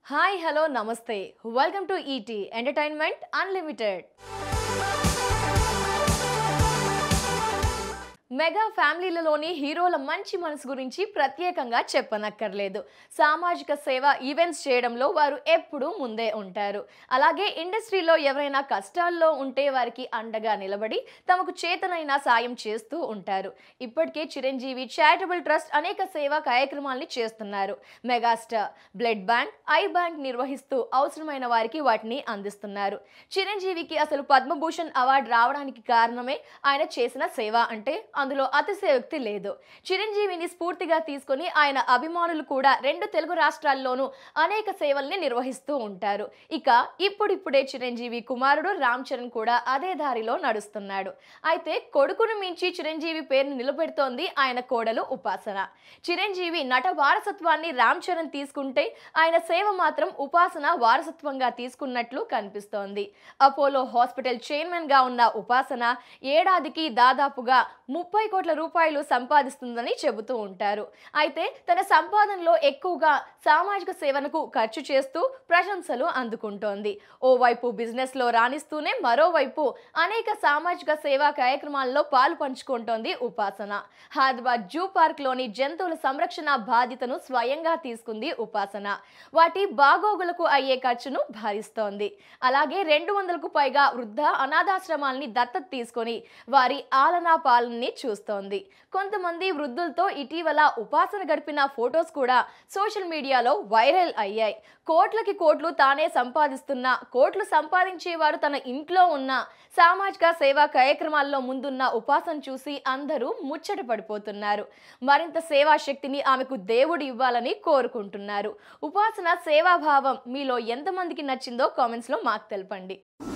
hi hello namaste welcome to ET entertainment unlimited mega ఫ్యామిలీలలోని హీరోల మంచి మనసు గురించి ప్రత్యేకంగా చెప్పనక్కర్లేదు సామాజిక సేవ ఈవెంట్స్ చేయడంలో వారు ఎప్పుడూ ముందే ఉంటారు అలాగే ఇండస్ట్రీలో ఎవరైనా కష్టాల్లో ఉంటే వారికి అండగా నిలబడి తమకు చేతనైన సాయం చేస్తూ ఉంటారు ఇప్పటికే చిరంజీవి చారిటబుల్ ట్రస్ట్ అనేక సేవా కార్యక్రమాల్ని చేస్తున్నారు megastar blood bank eye bank నిర్వహిస్తూ అవసరమైన వారికి వాటిని అందిస్తున్నారు చిరంజీవికి అసలు పద్మభూషణ్ అవార్డు రావడానికి కారణమే ఆయన చేసిన సేవ అంటే అందులో అతిశయోక్తి లేదు చిరంజీవిని స్ఫూర్తిగా తీసుకొని ఆయన అభిమానులు కూడా రెండు తెలుగు రాష్ట్రాల్లోనూ అనేక సేవల్ని నిర్వహిస్తూ ఉంటారు ఇక ఇప్పుడిప్పుడే చిరంజీవి కుమారుడు రామ్ చరణ్ కూడా అదే దారిలో నడుస్తున్నాడు అయితే కొడుకును మించి చిరంజీవి పేరును నిలబెడుతోంది ఆయన కోడలు ఉపాసన చిరంజీవి నట వారసత్వాన్ని రామ్ చరణ్ తీసుకుంటే ఆయన సేవ మాత్రం ఉపాసన వారసత్వంగా తీసుకున్నట్లు కనిపిస్తోంది అపోలో హాస్పిటల్ చైర్మన్ గా ఉన్న ఉపాసన ఏడాదికి దాదాపుగా ముప్పై కోట్ల రూపాయలు సంపాదిస్తుందని చెబుతూ ఉంటారు అయితే తన సంపాదనలో ఎక్కువగా సామాజిక సేవనకు ఖర్చు చేస్తూ ప్రశంసలు అందుకుంటోంది ఓవైపు బిజినెస్ లో రాణిస్తూనే మరోవైపు అనేక సామాజిక సేవా కార్యక్రమాల్లో పాలు పంచుకుంటోంది ఉపాసన హైదరాబాద్ జూ పార్క్ లోని జంతువుల సంరక్షణ బాధ్యతను స్వయంగా తీసుకుంది ఉపాసన వాటి బాగోగులకు అయ్యే ఖర్చును భరిస్తోంది అలాగే రెండు వందలకు పైగా వృద్ధ అనాథాశ్రమాల్ని దత్తత తీసుకొని వారి ఆలనా పాలనని చూస్తోంది కొంతమంది వృద్ధులతో ఇటీవల ఉపాసన గడిపిన ఫొటోస్ కూడా సోషల్ మీడియాలో వైరల్ అయ్యాయి కోట్లకి కోట్లు తానే సంపాదిస్తున్న కోట్లు సంపాదించేవారు తన ఇంట్లో ఉన్న సామాజిక సేవా కార్యక్రమాల్లో ముందున్న ఉపాసన చూసి అందరూ ముచ్చట పడిపోతున్నారు మరింత సేవా శక్తిని ఆమెకు దేవుడు ఇవ్వాలని కోరుకుంటున్నారు ఉపాసన సేవాభావం మీలో ఎంతమందికి నచ్చిందో కామెంట్స్లో మాకు తెలపండి